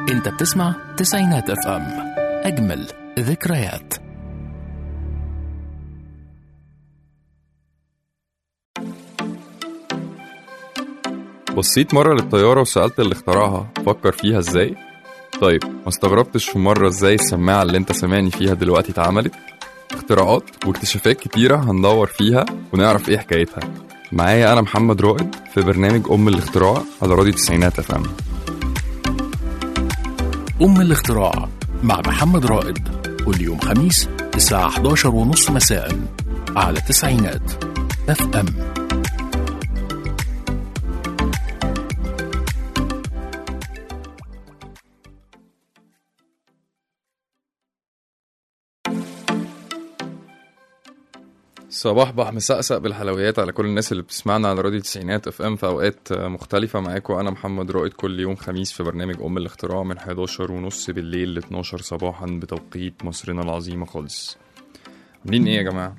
انت بتسمع تسعينات اف ام اجمل ذكريات بصيت مرة للطيارة وسألت اللي اخترعها فكر فيها ازاي؟ طيب ما استغربتش في مرة ازاي السماعة اللي انت سامعني فيها دلوقتي اتعملت؟ اختراعات واكتشافات كتيرة هندور فيها ونعرف ايه حكايتها معايا أنا محمد رائد في برنامج أم الاختراع على راديو تسعينات اف ام ام الاختراع مع محمد رائد كل يوم خميس الساعة 11 ونص مساء على تسعينات اف ام صباح بح مسقسق بالحلويات على كل الناس اللي بتسمعنا على راديو تسعينات اف ام في اوقات مختلفة معاكم انا محمد رائد كل يوم خميس في برنامج ام الاختراع من 11 ونص بالليل ل 12 صباحا بتوقيت مصرنا العظيمة خالص عاملين ايه يا جماعة؟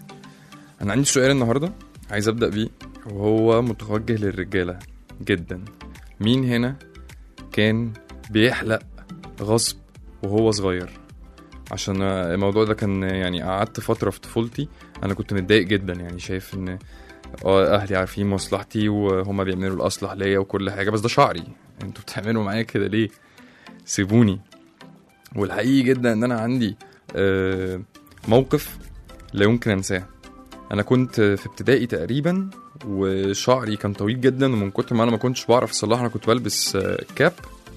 انا عندي سؤال النهاردة عايز ابدأ بيه وهو متوجه للرجالة جدا مين هنا كان بيحلق غصب وهو صغير عشان الموضوع ده كان يعني قعدت فترة في طفولتي انا كنت متضايق جدا يعني شايف ان اه اهلي عارفين مصلحتي وهما بيعملوا الاصلح ليا وكل حاجه بس ده شعري انتوا بتعملوا معايا كده ليه سيبوني والحقيقي جدا ان انا عندي آه، موقف لا يمكن انساه انا كنت في ابتدائي تقريبا وشعري كان طويل جدا ومن كتر ما انا ما كنتش بعرف اصلحه انا كنت بلبس آه، كاب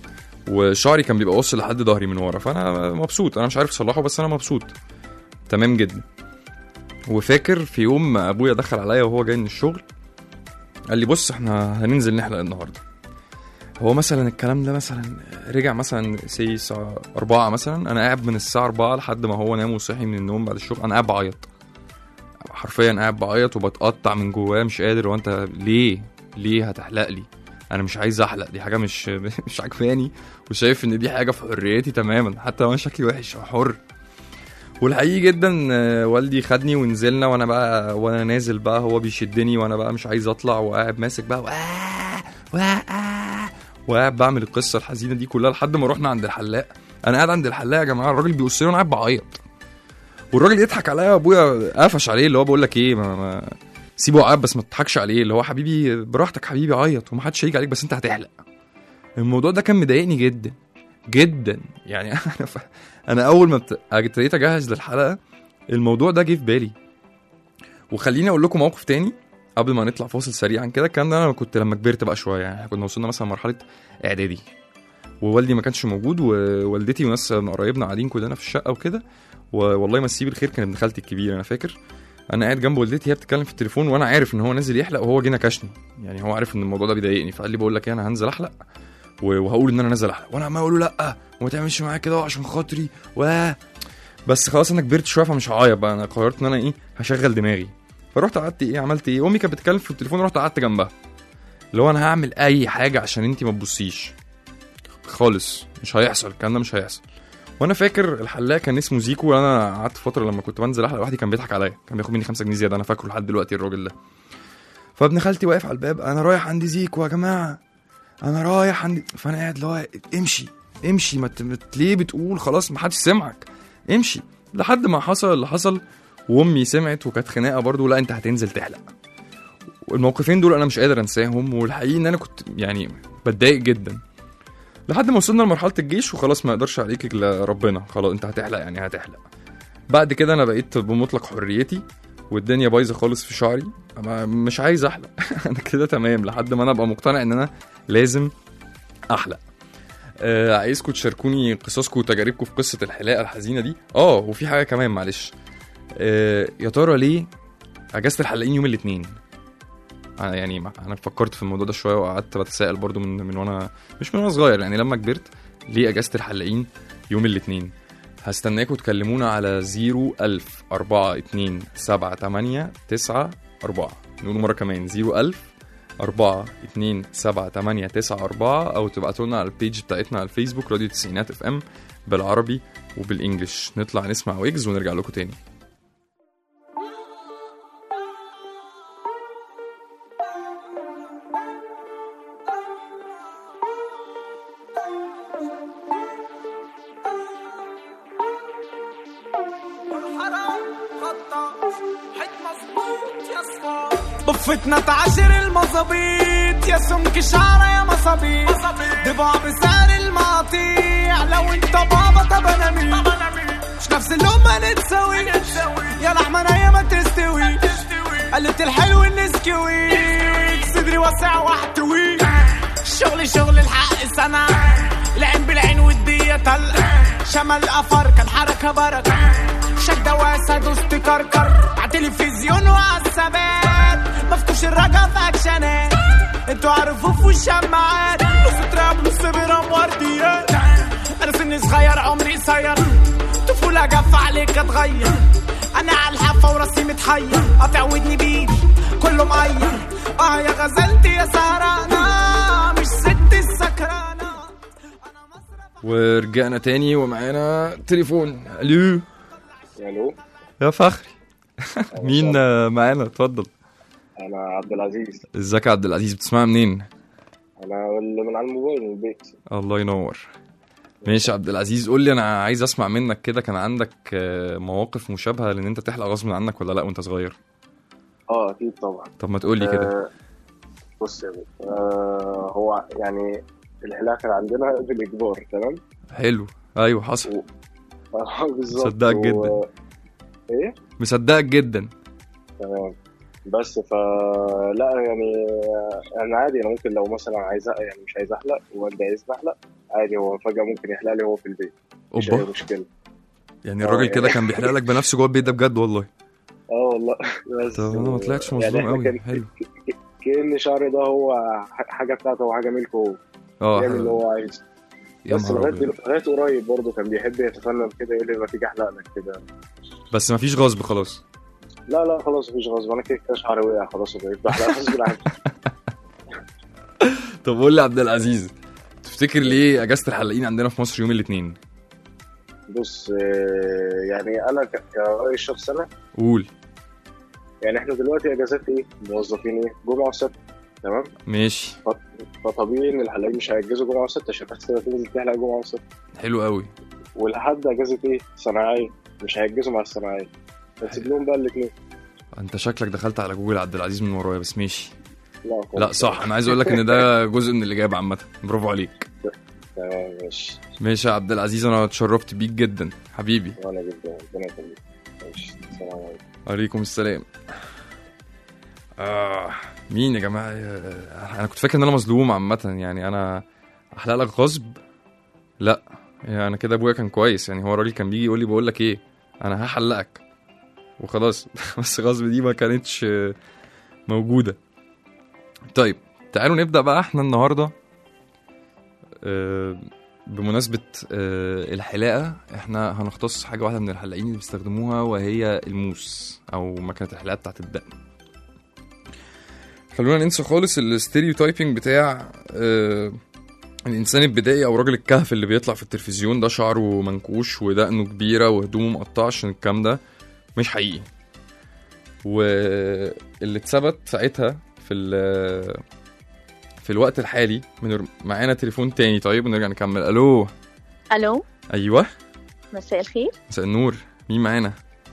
وشعري كان بيبقى واصل لحد ظهري من ورا فانا مبسوط انا مش عارف اصلحه بس انا مبسوط تمام جدا وفاكر في يوم ما ابويا دخل عليا وهو جاي من الشغل قال لي بص احنا هننزل نحلق النهارده هو مثلا الكلام ده مثلا رجع مثلا سي الساعة أربعة مثلا أنا قاعد من الساعة أربعة لحد ما هو نام وصحي من النوم بعد الشغل أنا قاعد بعيط حرفيا قاعد بعيط وبتقطع من جواه مش قادر وأنت ليه ليه هتحلق لي أنا مش عايز أحلق دي حاجة مش مش عجباني وشايف إن دي حاجة في حريتي تماما حتى لو أنا شكلي وحش حر والحقيقي جدا آه، والدي خدني ونزلنا وانا بقى وانا نازل بقى هو بيشدني وانا بقى مش عايز اطلع وقاعد ماسك بقى وآه وآه وقاعد بعمل القصه الحزينه دي كلها لحد ما رحنا عند الحلاق انا قاعد عند الحلاق يا جماعه الراجل بيبص لي وانا قاعد بعيط والراجل يضحك عليا ابويا قفش عليه اللي هو بقول لك ايه ما, ما سيبه قاعد بس ما تضحكش عليه اللي هو حبيبي براحتك حبيبي عيط ومحدش هيجي عليك بس انت هتحلق الموضوع ده كان مضايقني جدا جدا يعني انا ف... انا اول ما بت- ابتديت اجهز للحلقه الموضوع ده جه في بالي وخليني اقول لكم موقف تاني قبل ما نطلع فاصل سريعا كده الكلام ده انا كنت لما كبرت بقى شويه يعني إحنا كنا وصلنا مثلا مرحله اعدادي ووالدي ما كانش موجود ووالدتي وناس من قرايبنا قاعدين كلنا في الشقه وكده والله مسيه بالخير كان ابن خالتي الكبير انا فاكر انا قاعد جنب والدتي هي بتتكلم في التليفون وانا عارف ان هو نازل يحلق وهو جه نكشني يعني هو عارف ان الموضوع ده بيضايقني فقال لي بقول لك ايه انا هنزل احلق و- وهقول ان انا نازل احلق وانا عمال اقول له لا وما تعملش معايا كده عشان خاطري و بس خلاص انا كبرت شويه فمش هعيط بقى انا قررت ان انا ايه هشغل دماغي فرحت قعدت ايه عملت ايه امي كانت بتتكلم في التليفون رحت قعدت جنبها اللي هو انا هعمل اي حاجه عشان انتي ما تبصيش خالص مش هيحصل الكلام ده مش هيحصل وانا فاكر الحلاق كان اسمه زيكو وانا قعدت فتره لما كنت بنزل احلق لوحدي كان بيضحك عليا كان بياخد مني 5 جنيه زياده انا فاكره لحد دلوقتي الراجل ده فابن خالتي واقف على الباب انا رايح عند زيكو يا جماعه انا رايح عند فانا قاعد اللي هو امشي امشي ما ت- ما ت- ليه بتقول خلاص ما حدش سمعك امشي لحد ما حصل اللي حصل وامي سمعت وكانت خناقه برضو لا انت هتنزل تحلق والموقفين دول انا مش قادر انساهم والحقيقي ان انا كنت يعني بتضايق جدا لحد ما وصلنا لمرحله الجيش وخلاص ما يقدرش عليك الا ربنا خلاص انت هتحلق يعني هتحلق بعد كده انا بقيت بمطلق حريتي والدنيا بايظه خالص في شعري انا مش عايز احلق انا كده تمام لحد ما انا ابقى مقتنع ان انا لازم احلق آه عايزكم تشاركوني قصصكم وتجاربكم في قصه الحلاقه الحزينه دي اه وفي حاجه كمان معلش آه يا ترى ليه اجازه الحلاقين يوم الاثنين انا يعني ما- انا فكرت في الموضوع ده شويه وقعدت بتساءل برضو من من وانا مش من وانا صغير يعني لما كبرت ليه اجازه الحلاقين يوم الاثنين هستناكم تكلمونا على 01000 42 78 9 4 نقول مرة كمان 01000 4 2 7 8 9 4 أو تبعتوا لنا على البيج بتاعتنا على الفيسبوك راديو تسعينات اف ام بالعربي وبالانجلش نطلع نسمع ويجز ونرجع لكم تاني صفتنا تعاشر المظابيط يا سمك شعرة يا مصابيط ضباع بسعر المقاطيع لو انت بابا طب انا مين مش نفس اللقمة نتساوي يا لحمة نية ما تستوي قلت الحلو النسكويت صدري واسع واحتوي شغل شغل الحق سنة العين بالعين والدية طلق شمال قفر كان حركة بركة شدة واسع دوست كركر على تلفزيون وعلى الثبات مفتوش الرجا في اكشنات انتوا عارفوا في الشماعات نص تراب نص برام ورديات انا سني صغير عمري قصير طفولة جف عليك اتغير انا على الحافة وراسي متحير قاطع ودني بيدي كله مقير اه يا غزلتي يا سهرانة مش ست السكرانة انا مصرف ورجعنا تاني ومعانا تليفون الو الو يا فخري مين آه، معانا اتفضل انا عبد العزيز ازيك يا عبد العزيز بتسمع منين انا اللي من على الموبايل من البيت الله ينور ماشي يا عبد العزيز قول لي انا عايز اسمع منك كده كان عندك آه، مواقف مشابهه لان انت تحلق غصب عنك ولا لا وانت صغير اه اكيد طبعا طب ما تقول لي كده آه بص يا بيه آه هو يعني الحلاقه كان عندنا بالاجبار تمام حلو ايوه حصل آه، بالظبط صدقك و- جدا. ايه مصدقك جدا تمام بس فلا يعني انا عادي انا ممكن لو مثلا عايز أ- يعني مش عايز احلق والدي عايزني احلق عادي هو فجاه ممكن يحلق لي هو في البيت مش اي اوبا مشكله يعني آه، الراجل يعني- كده كان بيحلق لك بنفسه جوه البيت ده بجد والله اه والله بس طب انا ما طلعتش يعني مظلوم إحنا قوي كان- حلو كأن شعري ده هو ح- حاجه بتاعته وحاجه ملكه هو اه يعمل اللي حلو. هو عايزه يا بس نهار لغايه أبيض. لغايه قريب برضه كان بيحب يتفنن كده يقول لي ما تيجي احلق لك كده بس مفيش غصب خلاص لا لا خلاص مفيش غصب انا كده كده شعري وقع خلاص وبقيت بحلق غصب عني طب قول لي يا عبد العزيز تفتكر ليه اجازه الحلاقين عندنا في مصر يوم الاثنين بص آه، يعني انا ك- كرأيي الشخص انا قول يعني احنا دلوقتي اجازات ايه موظفين ايه جمعه وسبت تمام ماشي فطبيعي ان الحلاقين مش هيأجزوا جمعه وسبت عشان الناس كده تنزل تحلق جمعه وسبت حلو قوي ولحد اجازه ايه صناعيه مش هيأجزوا مع الصناعيه نسيب لهم بقى الاثنين انت شكلك دخلت على جوجل عبد العزيز من ورايا بس ماشي لا لا خالص. صح انا عايز اقول لك ان ده جزء من الاجابه عامه برافو عليك تمام ماشي ماشي يا عبد العزيز انا اتشرفت بيك جدا حبيبي وانا جدا ربنا يخليك ماشي السلام عليكم عليكم السلام آه مين يا جماعه آه، انا كنت فاكر ان انا مظلوم عامه يعني انا احلق لك غصب لا يعني انا كده ابويا كان كويس يعني هو الراجل كان بيجي يقول لي بقول لك ايه انا هحلقك وخلاص بس غصب دي ما كانتش آه، موجوده طيب تعالوا نبدا بقى احنا النهارده آه، بمناسبة آه، الحلاقة احنا هنختص حاجة واحدة من الحلاقين اللي بيستخدموها وهي الموس أو مكنة الحلاقة بتاعت الدقن خلونا ننسى خالص الستيريوتايبنج بتاع آه، الإنسان البدائي أو راجل الكهف اللي بيطلع في التلفزيون ده شعره منكوش ودقنه كبيرة وهدومه مقطعة عشان الكلام ده مش حقيقي واللي اتثبت ساعتها في ال- في الوقت الحالي من معانا تليفون تاني طيب ونرجع نكمل الو الو ايوه مساء الخير مساء النور مين معانا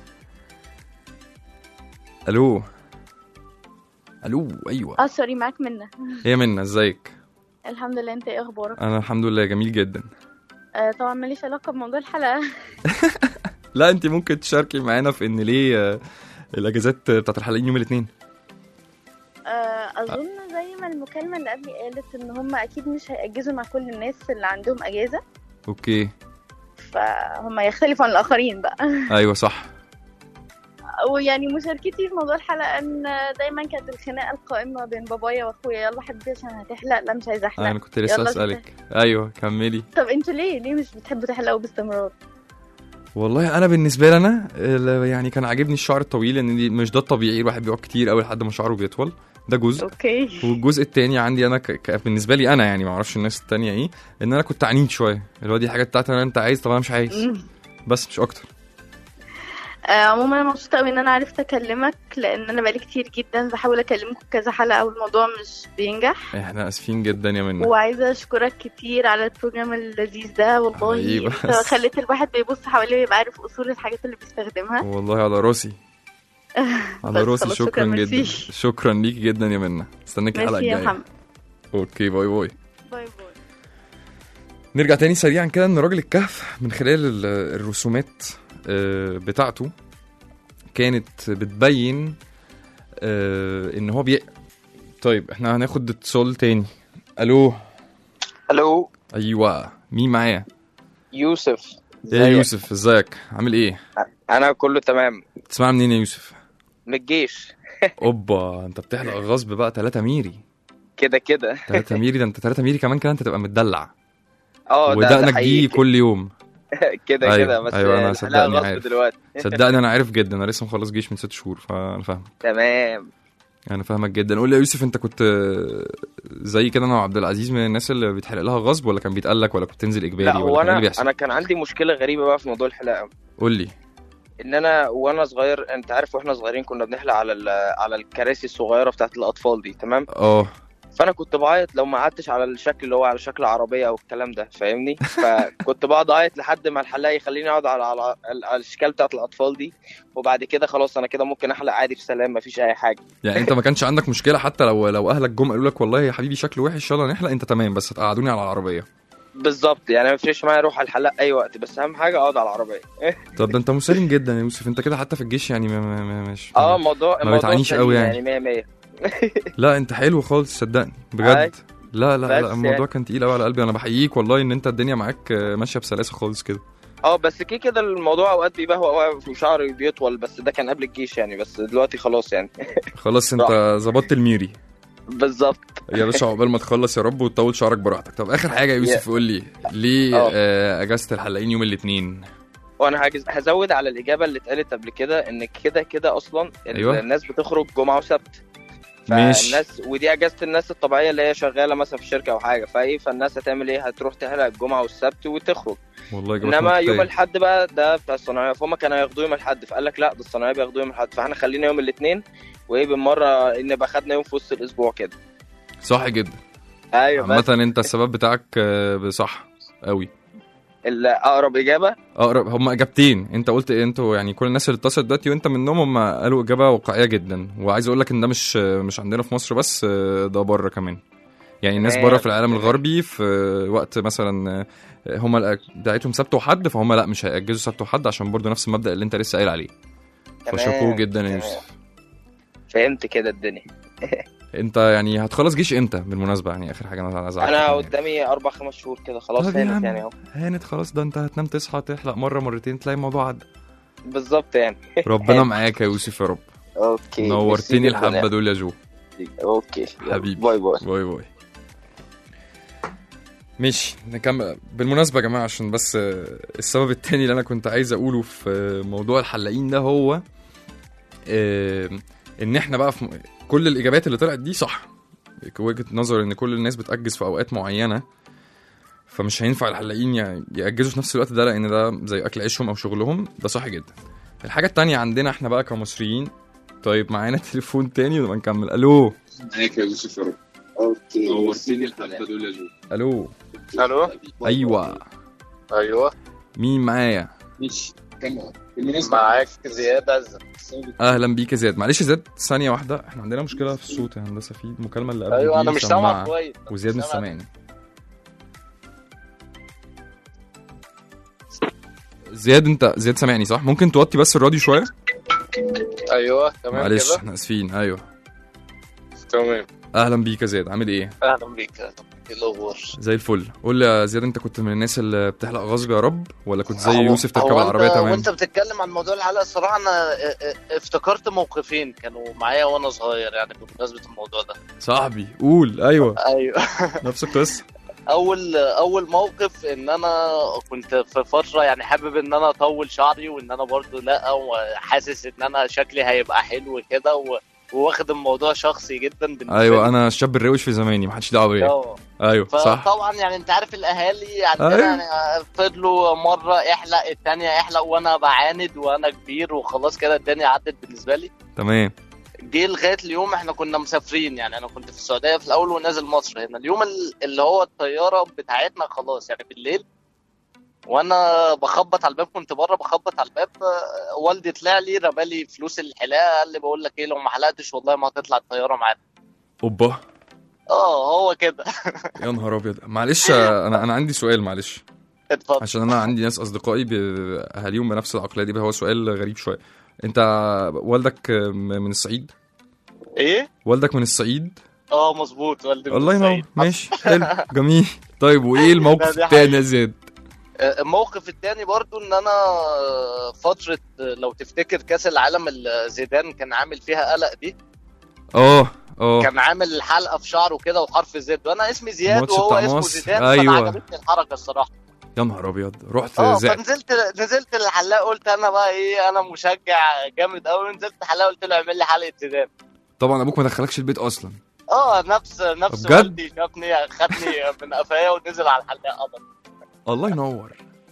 الو الو ايوه اه سوري معاك منى هي منا ازيك الحمد لله انت ايه اخبارك انا الحمد لله جميل جدا آه طبعا ماليش علاقه بموضوع الحلقه لا انت ممكن تشاركي معانا في ان ليه آه، الاجازات بتاعت الحلاقين يوم الاثنين آه اظن زي ما المكالمه اللي قبلي قالت ان هم اكيد مش هيأجزوا مع كل الناس اللي عندهم اجازه اوكي فهم يختلفوا عن الاخرين بقى ايوه صح ويعني مشاركتي في موضوع الحلقه ان دايما كانت الخناقه القائمه بين بابايا واخويا يلا حبيبي عشان هتحلق لا مش عايزه احلق انا كنت لسه يلا اسالك ايوه كملي طب انتوا ليه ليه مش بتحبوا تحلقوا باستمرار والله انا بالنسبه لي انا ال- يعني كان عاجبني الشعر الطويل لان دي مش ده الطبيعي الواحد بيقعد كتير قوي لحد ما شعره بيطول ده جزء اوكي والجزء التاني عندي انا ك... ك... بالنسبه لي انا يعني ما اعرفش الناس التانية ايه ان انا كنت عنيد شويه اللي هو دي حاجه بتاعتي انا انت عايز طب انا مش عايز مم. بس مش اكتر آه، عموما انا مبسوطه قوي ان انا عرفت اكلمك لان انا بقالي كتير جدا بحاول اكلمكم كذا حلقه والموضوع مش بينجح احنا اسفين جدا يا منى وعايزه اشكرك كتير على البروجرام اللذيذ ده والله حبيبي انت بس. خليت الواحد بيبص حواليه ويبقى عارف اصول الحاجات اللي بيستخدمها والله على راسي على بس راسي خلاص، شكرا شكراً، جدا ميرسي. شكرا ليكي جدا يا منى استناك الحلقه ماشي يا الجايه محمد اوكي باي باي باي باي نرجع تاني سريعا كده ان راجل الكهف من خلال ال- الرسومات آه، بتاعته كانت بتبين آه، ان هو بي طيب احنا هناخد اتصال تاني الو الو ايوه مين معايا يوسف ايه يا ازيك؟ يوسف ازيك عامل ايه انا كله تمام تسمع منين يا يوسف من الجيش اوبا انت بتحلق غصب بقى 3 ميري كده كده 3 ميري ده انت 3 ميري كمان كده انت تبقى متدلع اه ده- ده ودقنك حقيقي دي كل يوم كده أيوة، كده بس أيوة، أنا الحلقة صدقني غصب عارف. دلوقتي صدقني انا عارف جدا انا لسه مخلص جيش من ست شهور فانا فاهم تمام انا فاهمك جدا قول لي يا يوسف انت كنت آه، زي كده انا وعبد العزيز من الناس اللي بيتحرق لها غصب ولا كان بيتقال لك ولا كنت تنزل اجباري لا ولا هو كان ايه انا اللي بيحصل انا كان عندي مشكله غريبه بقى في موضوع الحلاقه قول لي ان انا وانا صغير انت عارف واحنا صغيرين كنا بنحلق على ال- على الكراسي الصغيره بتاعت الاطفال دي تمام اه فانا كنت بعيط لو ما قعدتش على الشكل اللي هو على شكل عربيه او الكلام ده فاهمني فكنت بقعد اعيط لحد ما الحلاق يخليني اقعد على على, على الاشكال بتاعت الاطفال دي وبعد كده خلاص انا كده ممكن احلق عادي في سلام مفيش اي حاجه يعني انت ما كانش عندك مشكله حتى لو لو اهلك جم قالوا لك والله يا حبيبي شكله وحش يلا نحلق انت تمام بس هتقعدوني على العربيه بالظبط يعني ما يفرقش معايا اروح على الحلاق اي وقت بس اهم حاجه اقعد على العربيه طب ده انت مسالم جدا يا يوسف انت كده حتى في الجيش يعني ما ما ما مش اه موضوع الموضوع بتعانيش سليم قوي يعني. يعني 100 100 لا انت حلو خالص صدقني أي. بجد لا لا بس لا الموضوع يعني. كان تقيل قوي على قلبي انا بحييك والله ان انت الدنيا معاك آه، ماشيه بسلاسه خالص كده اه بس كده كده الموضوع اوقات بيبهوأ واقف وشعري بيطول بس ده كان قبل الجيش يعني بس دلوقتي خلاص يعني خلاص انت ظبطت الميري بالظبط يا باشا عقبال ما تخلص يا رب وتطول شعرك براحتك طب اخر حاجه يا يوسف قول لي ليه اه. آه، اجازه الحلاقين يوم الاثنين وانا هجز- هزود على الاجابه اللي اتقالت قبل كده ان كده كده اصلا ال- أيوة. الناس بتخرج جمعه وسبت ماشي. فالناس ودي اجازه الناس الطبيعيه اللي هي شغاله مثلا في شركه او حاجه فايه فالناس هتعمل ايه هتروح تحلق الجمعه والسبت وتخرج والله جابك انما يوم منطقية. الاحد بقى ده بتاع الصناعيه فهم كانوا ياخدوه يوم الاحد فقال لك لا ده الصناعيه بياخدوه يوم الاحد فاحنا خلينا يوم الاثنين وايه بالمره نبقى خدنا يوم في وسط الاسبوع كده صح جدا ايوه بس عامه انت السبب بتاعك آه، صح قوي الاقرب اجابه اقرب هم اجابتين انت قلت إيه؟ انتوا يعني كل الناس اللي اتصلت دلوقتي وانت منهم هم قالوا اجابه واقعيه جدا وعايز اقول لك ان ده مش مش عندنا في مصر بس آه، ده بره كمان يعني الناس تمام. بره في العالم الغربي في وقت مثلا آه، هم بتاعتهم سبت وحد فهم لا مش هيأجزوا سبت وحد عشان برضه نفس المبدأ اللي انت لسه قايل عليه تمام، فشابوه جدا يا تمام. يوسف فهمت كده الدنيا انت يعني هتخلص جيش امتى بالمناسبه يعني اخر حاجه انا عايز أعرفها انا يعني. قدامي اربع خمس شهور كده خلاص طب يا هانت عم. يعني اهو هانت خلاص ده انت هتنام تصحى تحلق مره مرتين تلاقي الموضوع عدى بالظبط يعني ربنا معاك يا يوسف يا رب اوكي نورتني ميرسي جداً الحبه دول يا جو يعني. اوكي يلا، حبيبي. باي باي باي باي ماشي نكمل بالمناسبة يا جماعة عشان بس آه، السبب التاني اللي أنا كنت عايز أقوله في آه، موضوع الحلاقين ده هو آه، إن إحنا بقى في م- كل الإجابات اللي طلعت دي صح وجهة نظر إن كل الناس بتأجز في أوقات معينة فمش هينفع الحلاقين يعني يأجزوا في نفس الوقت ده لأن ده زي أكل عيشهم أو شغلهم ده صح جدا الحاجة التانية عندنا إحنا بقى كمصريين طيب معانا تليفون تاني ونبقى نكمل ألو معاك يا يوسف يا رب اوكي نورتني الحبه دول يا جو ألو الو أيوه ايوه مين معايا ماشي كمل بالمناسبه معاك زياد عزة اهلا بيك يا زياد معلش يا زياد ثانيه واحده احنا عندنا مشكله في الصوت يا هندسه في المكالمه اللي قبل ايوه دي انا مش سماعة، سامع كويس وزياد مش سامع. سامعني زياد انت زياد سامعني صح ممكن توطي بس الراديو شويه ايوه تمام معلش كده احنا اسفين ايوه تمام اهلا بيك يا زياد عامل ايه اهلا بيك اهلا بيك. ايه الاخبار زي الفل قول لي يا زياد انت كنت من الناس اللي بتحلق غصب يا رب ولا كنت زي هو- يوسف تركب هو العربيه انت تمام وانت بتتكلم عن موضوع الحلقه الصراحه انا اه، اه، افتكرت موقفين كانوا معايا وانا صغير يعني بمناسبه الموضوع ده صاحبي قول ايوه ايوه نفس القصه اول اول موقف ان انا كنت في فتره يعني حابب ان انا اطول شعري وان انا برضو لا وحاسس ان انا شكلي هيبقى حلو كده و... وواخد الموضوع شخصي جدا بالنسبه ايوه لي. انا الشاب الروش في زماني محدش دعوه بيا اه ايوه صح فطبعا يعني انت عارف الاهالي عندنا أيوة. يعني فضلوا مره احلق الثانيه احلق وانا بعاند وانا كبير وخلاص كده الدنيا عدت بالنسبه لي تمام جه لغايه اليوم احنا كنا مسافرين يعني انا كنت في السعوديه في الاول ونازل مصر هنا اليوم ال- اللي هو الطياره بتاعتنا خلاص يعني بالليل وانا بخبط على الباب كنت بره بخبط على الباب آه، والدي طلع لي رمالي فلوس الحلاقه قال لي بقول لك ايه لو ما حلقتش والله ما هتطلع الطياره معانا اوبا اه هو كده يا نهار ابيض معلش انا انا عندي سؤال معلش اتفضل عشان انا عندي ناس اصدقائي ب- اهاليهم بنفس العقليه دي هو سؤال غريب شويه انت والدك م- من الصعيد ايه والدك من الصعيد اه مظبوط والدي من الله ينور الصعيد. ماشي حلو جميل طيب وايه الموقف دي التاني يا زياد آه، الموقف التاني برضو ان انا آه، فتره آه، لو تفتكر كاس العالم اللي زيدان كان عامل فيها قلق دي اه اه كان عامل الحلقه في شعره كده وحرف زد وانا اسمي زياد الماتش وهو بتاع اسمه مصر. زيدان أيوة. فانا عجبتني الحركه الصراحه يا نهار ابيض رحت اه زعل فنزلت نزلت الحلاق قلت انا بقى ايه انا مشجع جامد قوي نزلت الحلاق قلت له اعمل لي حلقه زيدان طبعا ابوك ما دخلكش البيت اصلا اه نفس نفس بجد؟ والدي شافني خدني من قفايا ونزل على الحلاق قبل الله ينور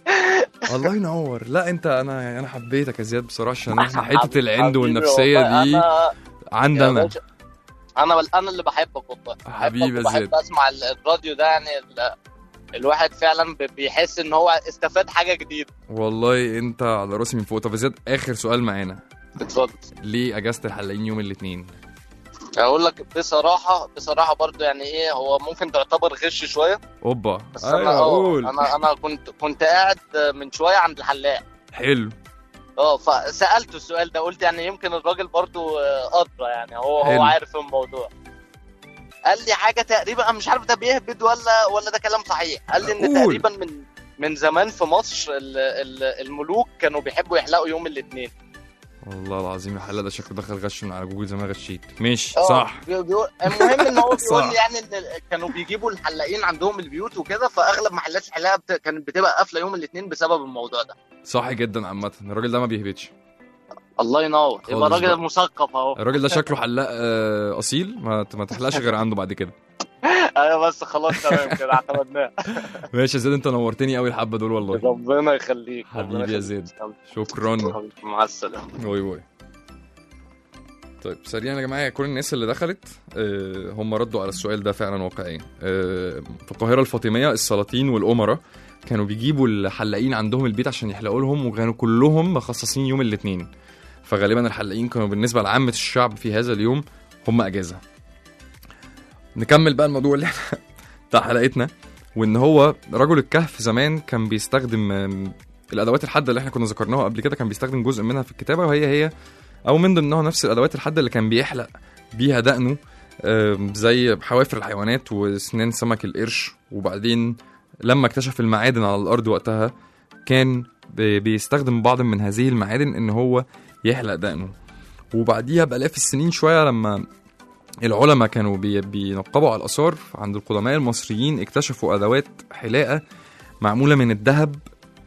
الله ينور لا انت انا انا حبيتك يا زياد بصراحه عشان احنا حته حبيبي العند والنفسيه والله. دي انا عندي يا انا باشا، انا انا اللي بحبك والله بحبك حبيبي يا وبحب زياد. اسمع ال- الراديو ده يعني ال- الواحد فعلا ب- بيحس ان هو استفاد حاجه جديده والله انت على راسي من فوق طب يا زياد اخر سؤال معانا اتفضل ليه اجازه الحلاقين يوم الاثنين اقول لك بصراحه بصراحه برضو يعني ايه هو ممكن تعتبر غش شويه اوبا بس انا ايوه اه قول انا انا كنت كنت قاعد من شويه عند الحلاق حلو اه فسالته السؤال ده قلت يعني يمكن الراجل برضو آه، ادرى يعني هو حلو. هو عارف الموضوع قال لي حاجه تقريبا انا مش عارف ده بيهبد ولا ولا ده كلام صحيح قال لي ان قول. تقريبا من من زمان في مصر ال- ال- الملوك كانوا بيحبوا يحلقوا يوم الاثنين والله العظيم الحلاق ده شكله دخل غش من على جوجل زي ما غشيت ماشي صح بيقول المهم ان هو بيقول صح. لي يعني ان كانوا بيجيبوا الحلاقين عندهم البيوت وكده فاغلب محلات الحلاقه بت... كانت بتبقى قافله يوم الاثنين بسبب الموضوع ده صح جدا عامه الراجل ده ما بيهبطش الله ينور يبقى خالص راجل بقى. مثقف اهو الراجل ده شكله حلاق آه، اصيل ما ما تحلقش غير عنده بعد كده ايوه بس خلاص تمام كده اعتمدناه ماشي يا زياد انت نورتني قوي الحبه دول والله ربنا يخليك حبيبي ربنا يا يخليك. زيد. شكرا مع السلامه باي باي طيب سريعا يا جماعه كل الناس اللي دخلت آه، هم ردوا على السؤال ده فعلا واقعيا آه، في القاهره الفاطميه السلاطين والامراء كانوا بيجيبوا الحلاقين عندهم البيت عشان يحلقوا لهم وكانوا كلهم مخصصين يوم الاثنين فغالبا الحلاقين كانوا بالنسبه لعامه الشعب في هذا اليوم هم اجازه نكمل بقى الموضوع اللي احنا بتاع حلقتنا وان هو رجل الكهف زمان كان بيستخدم آم، الادوات الحاده اللي احنا كنا ذكرناها قبل كده كان بيستخدم جزء منها في الكتابه وهي هي او من ضمنها نفس الادوات الحاده اللي كان بيحلق بيها دقنه آم، زي حوافر الحيوانات واسنان سمك القرش وبعدين لما اكتشف المعادن على الارض وقتها كان بي- بيستخدم بعض من هذه المعادن ان هو يحلق دقنه وبعديها بالاف السنين شويه لما العلماء كانوا بي- بينقبوا على الاثار عند القدماء المصريين اكتشفوا ادوات حلاقه معموله من الذهب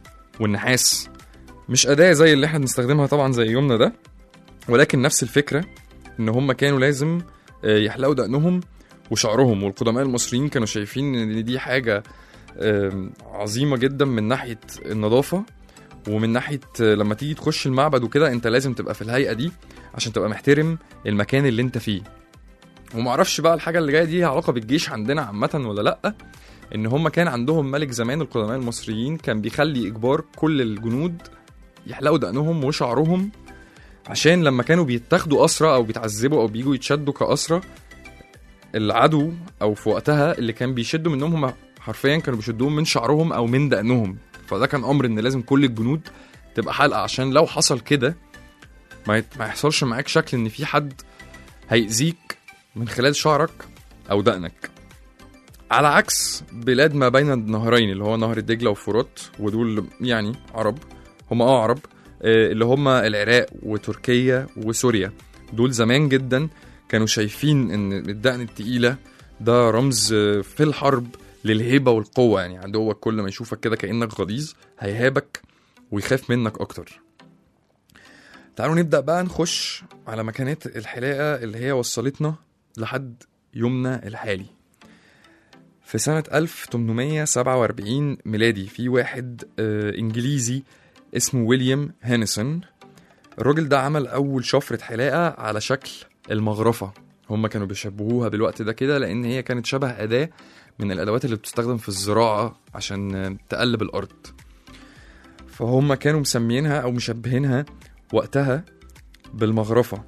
والنحاس مش اداه زي اللي احنا بنستخدمها طبعا زي يومنا ده ولكن نفس الفكره ان هم كانوا لازم آه، يحلقوا دقنهم وشعرهم والقدماء المصريين كانوا شايفين ان دي حاجه آم، عظيمه جدا من ناحيه النظافه ومن ناحيه آه، لما تيجي تخش المعبد وكده انت لازم تبقى في الهيئه دي عشان تبقى محترم المكان اللي انت فيه ومعرفش بقى الحاجه اللي جايه دي ليها علاقه بالجيش عندنا عامه ولا لا ان هم كان عندهم ملك زمان القدماء المصريين كان بيخلي اجبار كل الجنود يحلقوا دقنهم وشعرهم عشان لما كانوا بيتاخدوا اسرى او بيتعذبوا او بيجوا يتشدوا كاسرى العدو او في وقتها اللي كان بيشدوا منهم هم حرفيا كانوا بيشدوهم من شعرهم او من دقنهم فده كان امر ان لازم كل الجنود تبقى حلقه عشان لو حصل كده ما يت- ما يحصلش معاك شكل ان في حد هيأذيك من خلال شعرك او دقنك على عكس بلاد ما بين النهرين اللي هو نهر دجله وفرات ودول يعني عرب هم اه عرب آه، اللي هم العراق وتركيا وسوريا دول زمان جدا كانوا شايفين ان الدقن التقيله ده رمز آه، في الحرب للهيبه والقوه يعني عدوك كل ما يشوفك كده كانك غليظ هيهابك ويخاف منك اكتر تعالوا نبدا بقى نخش على مكانات الحلاقه اللي هي وصلتنا لحد يومنا الحالي في سنة 1847 ميلادي في واحد آه إنجليزي اسمه ويليام هانيسون الراجل ده عمل أول شفرة حلاقة على شكل المغرفة هما كانوا بيشبهوها بالوقت ده كده لأن هي كانت شبه أداة من الأدوات اللي بتستخدم في الزراعة عشان آه، تقلب الأرض فهم كانوا مسميينها او مشبهينها وقتها بالمغرفه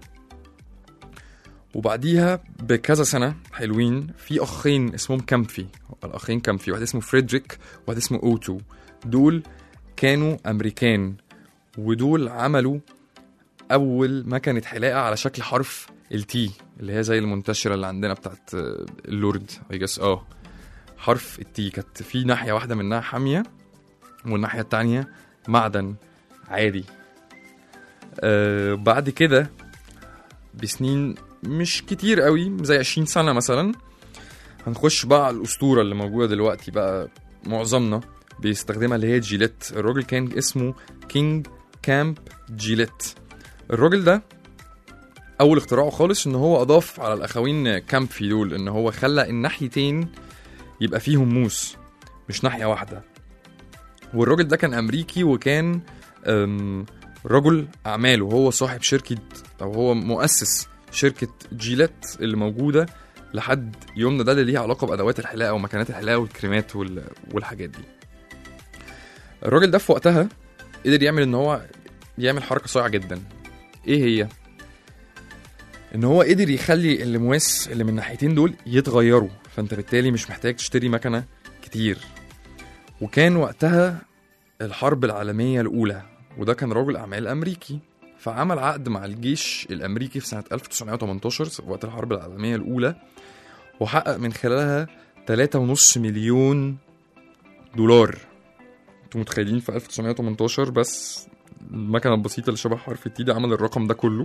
وبعديها بكذا سنه حلوين في اخين اسمهم كامفي الاخين كامفي واحد اسمه فريدريك وواحد اسمه اوتو دول كانوا امريكان ودول عملوا اول مكنه حلاقه على شكل حرف التي اللي هي زي المنتشره اللي عندنا بتاعت آه، اللورد اي جس اه حرف التي كانت في ناحيه واحده منها حاميه والناحيه التانية معدن عادي آه بعد كده بسنين مش كتير قوي زي 20 سنه مثلا هنخش بقى على الاسطوره اللي موجوده دلوقتي بقى معظمنا بيستخدمها اللي هي جيليت الراجل كان اسمه كينج كامب جيليت الراجل ده اول اختراعه خالص ان هو اضاف على الاخوين كامفي دول ان هو خلى الناحيتين يبقى فيهم موس مش ناحيه واحده والراجل ده كان امريكي وكان أم، رجل اعمال وهو صاحب شركه او هو مؤسس شركه جيلات اللي موجوده لحد يومنا ده اللي ليها علاقه بادوات الحلاقه ومكانات الحلاقه والكريمات وال- والحاجات دي الراجل ده في وقتها قدر يعمل ان هو يعمل حركه صايعه جدا ايه هي ان هو قدر يخلي المواس اللي من الناحيتين دول يتغيروا فانت بالتالي مش محتاج تشتري مكنه كتير وكان وقتها الحرب العالميه الاولى وده كان رجل اعمال امريكي فعمل عقد مع الجيش الامريكي في سنه 1918 وقت الحرب العالميه الاولى وحقق من خلالها 3.5 مليون دولار انتوا متخيلين في 1918 بس المكنه البسيطه اللي شبه حرف التي ده عمل الرقم ده كله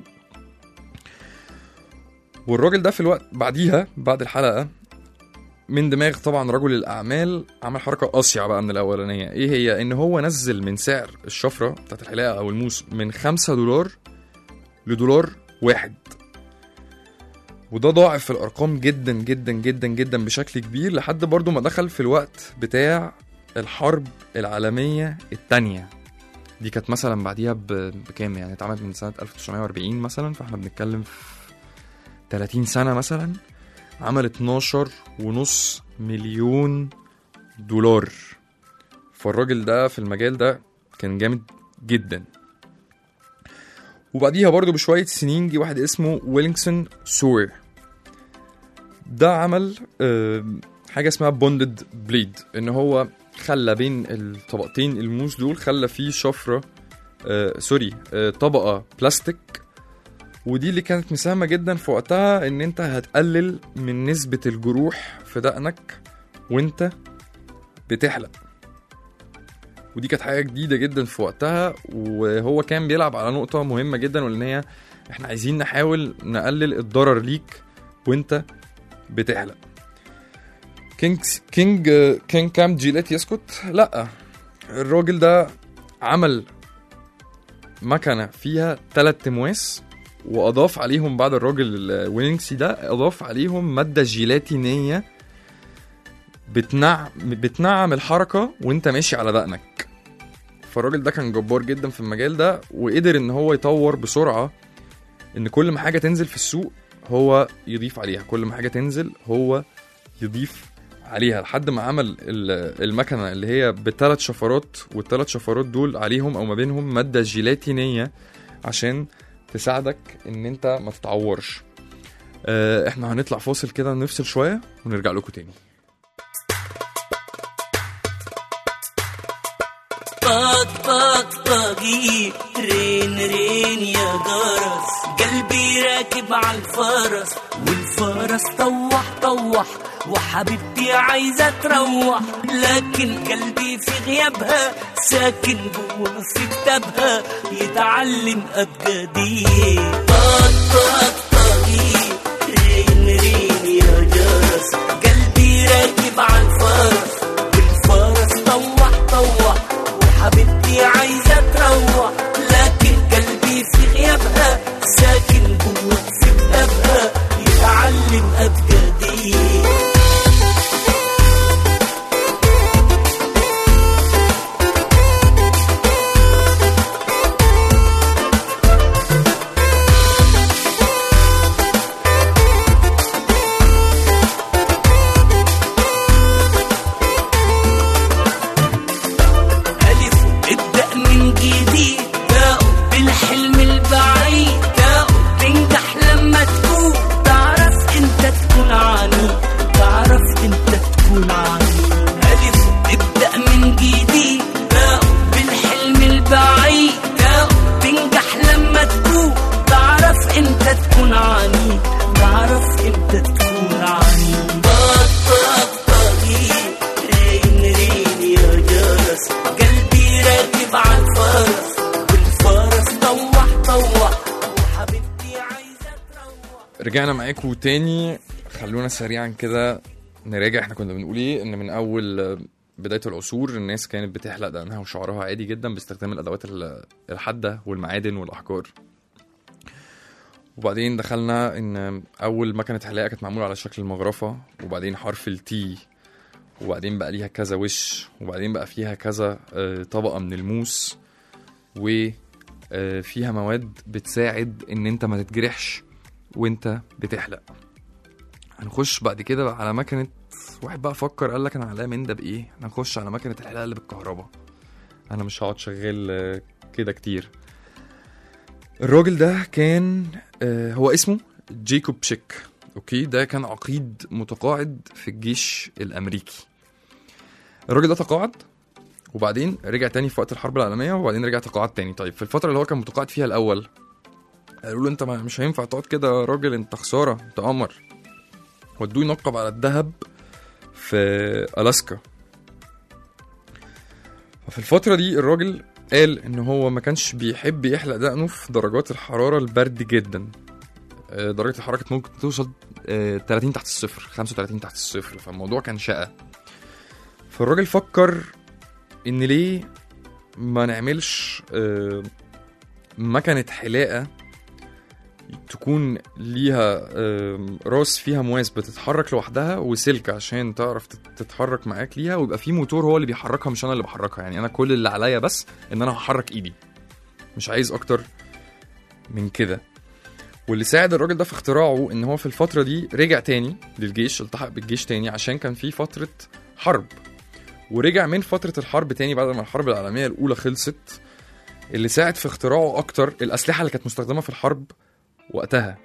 والراجل ده في الوقت بعديها بعد الحلقه من دماغ طبعا رجل الاعمال عمل حركه اصيع بقى من الاولانيه ايه هي ان هو نزل من سعر الشفره بتاعت الحلاقه او الموس من 5 دولار لدولار واحد وده ضاعف الارقام جدا جدا جدا جدا بشكل كبير لحد برضو ما دخل في الوقت بتاع الحرب العالميه الثانيه دي كانت مثلا بعديها ب- بكام يعني اتعملت من سنه 1940 مثلا فاحنا بنتكلم في 30 سنه مثلا عمل 12 ونص مليون دولار فالراجل ده في المجال ده كان جامد جدا وبعديها برضو بشوية سنين جه واحد اسمه ويلينغسون سوير ده عمل آه، حاجة اسمها بوندد بليد ان هو خلى بين الطبقتين الموس دول خلى فيه شفرة آه سوري آه طبقة بلاستيك ودي اللي كانت مساهمة جدا في وقتها ان انت هتقلل من نسبة الجروح في دقنك وانت بتحلق ودي كانت حاجة جديدة جدا في وقتها وهو كان بيلعب على نقطة مهمة جدا وان هي احنا عايزين نحاول نقلل الضرر ليك وانت بتحلق كينج كينج كينج كام جيلات يسكت لا الراجل ده عمل مكنة فيها تلات تمواس واضاف عليهم بعد الراجل الوينكسي ده اضاف عليهم ماده جيلاتينيه بتنعم بتنعم الحركه وانت ماشي على دقنك فالراجل ده كان جبار جدا في المجال ده وقدر ان هو يطور بسرعه ان كل ما حاجه تنزل في السوق هو يضيف عليها كل ما حاجه تنزل هو يضيف عليها لحد ما عمل ال- المكنه اللي هي بثلاث شفرات والثلاث شفرات دول عليهم او ما بينهم ماده جيلاتينيه عشان تساعدك ان انت ما تتعورش آه، احنا هنطلع فاصل كده نفصل شويه ونرجع لكم تاني طق طق طقي رين رين يا جرس قلبي راكب على الفرس والفرس طوح طوح وحبيبتي عايزة تروح لكن قلبي في غيابها ساكن جوا في كتابها يتعلم أبجدية طق طق طقي رين رين يا جرس قلبي راكب على الفرس والفرس طوح طوح وحبيبتي عايزة تروح لكن قلبي في غيابها ساكن جوا في كتابها يتعلم أبجدية ورجعنا معاكم تاني خلونا سريعا كده نراجع احنا كنا بنقول ايه ان من اول آه، بداية العصور الناس كانت بتحلق دقنها وشعرها عادي جدا باستخدام الادوات ال- الحادة والمعادن والاحجار وبعدين دخلنا ان اول مكنة حلاقة كانت معمولة على شكل المغرفة وبعدين حرف التي وبعدين بقى ليها كذا وش وبعدين بقى فيها كذا آه، طبقة من الموس وفيها مواد بتساعد ان انت ما تتجرحش وانت بتحلق هنخش بعد كده على مكنة واحد بقى فكر قال لك انا عليا من ده بايه هنخش على مكنة الحلاقة اللي بالكهرباء انا مش هقعد شغال آه، كده كتير الراجل ده كان آه، هو اسمه جيكوب شيك اوكي ده كان عقيد متقاعد في الجيش الامريكي الراجل ده تقاعد وبعدين رجع تاني في وقت الحرب العالميه وبعدين رجع تقاعد تاني طيب في الفتره اللي هو كان متقاعد فيها الاول قالوا له انت ما- مش هينفع تقعد كده يا راجل انت خساره انت قمر ودوه ينقب على الذهب في الاسكا ففي الفتره دي الراجل قال ان هو ما كانش بيحب يحلق دقنه في درجات الحراره البرد جدا آه، درجه الحراره كانت ممكن توصل آه، 30 تحت الصفر 35 تحت الصفر فالموضوع كان شقه فالراجل فكر ان ليه ما نعملش آه، مكنه حلاقه تكون ليها آم، راس فيها مواس بتتحرك لوحدها وسلك عشان تعرف تت- تتحرك معاك ليها ويبقى في موتور هو اللي بيحركها مش انا اللي بحركها يعني انا كل اللي عليا بس ان انا هحرك ايدي مش عايز اكتر من كده واللي ساعد الراجل ده في اختراعه ان هو في الفتره دي رجع تاني للجيش التحق بالجيش تاني عشان كان في فتره حرب ورجع من فتره الحرب تاني بعد ما الحرب العالميه الاولى خلصت اللي ساعد في اختراعه اكتر الاسلحه اللي كانت مستخدمه في الحرب وقتها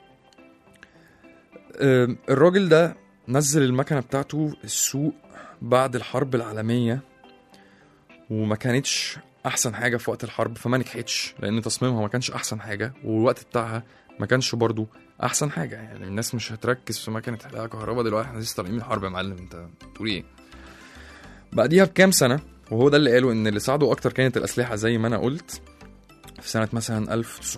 أم، الراجل ده نزل المكنه بتاعته السوق بعد الحرب العالميه وما كانتش احسن حاجه في وقت الحرب فما نجحتش لان تصميمها ما كانش احسن حاجه والوقت بتاعها ما كانش برضو احسن حاجه يعني الناس مش هتركز في مكنه حلاقه كهرباء دلوقتي احنا لسه طالعين من الحرب يا معلم انت بتقول ايه بعديها بكام سنه وهو ده اللي قاله ان اللي ساعده اكتر كانت الاسلحه زي ما انا قلت في سنه مثلا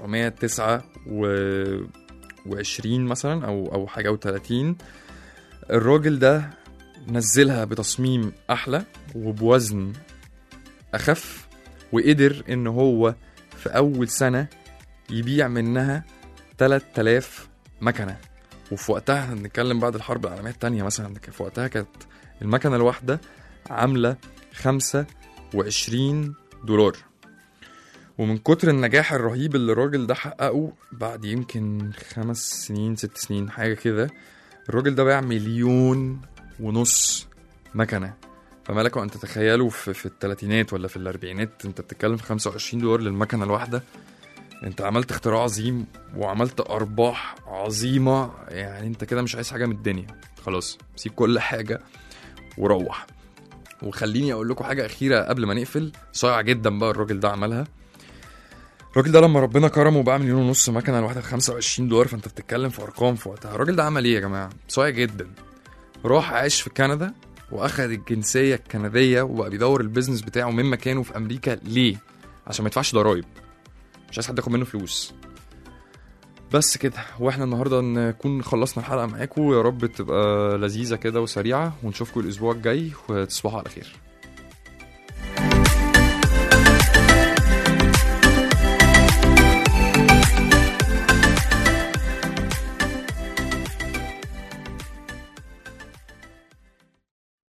1929 مثلا او او حاجه و30 الراجل ده نزلها بتصميم احلى وبوزن اخف وقدر ان هو في اول سنه يبيع منها 3000 مكنه وفي وقتها احنا بنتكلم بعد الحرب العالميه الثانيه مثلا في وقتها كانت المكنه الواحده عامله 25 دولار ومن كتر النجاح الرهيب اللي الراجل ده حققه بعد يمكن خمس سنين ست سنين حاجة كده الراجل ده باع مليون ونص مكنة فما لكم أن تتخيلوا في, في الثلاثينات ولا في الأربعينات أنت بتتكلم في 25 دولار للمكنة الواحدة أنت عملت اختراع عظيم وعملت أرباح عظيمة يعني أنت كده مش عايز حاجة من الدنيا خلاص سيب كل حاجة وروح وخليني أقول لكم حاجة أخيرة قبل ما نقفل صايعة جدا بقى الراجل ده عملها الراجل ده لما ربنا كرمه وباع مليون ونص مكنه الواحده ب 25 دولار فانت بتتكلم في ارقام في وقتها الراجل ده عمل ايه يا جماعه صايع جدا راح عاش في كندا واخد الجنسيه الكنديه وبقى بيدور البيزنس بتاعه من مكانه في امريكا ليه عشان ما يدفعش ضرايب مش عايز حد ياخد منه فلوس بس كده واحنا النهارده نكون خلصنا الحلقه معاكم يا رب تبقى لذيذه كده وسريعه ونشوفكم الاسبوع الجاي وتصبحوا على خير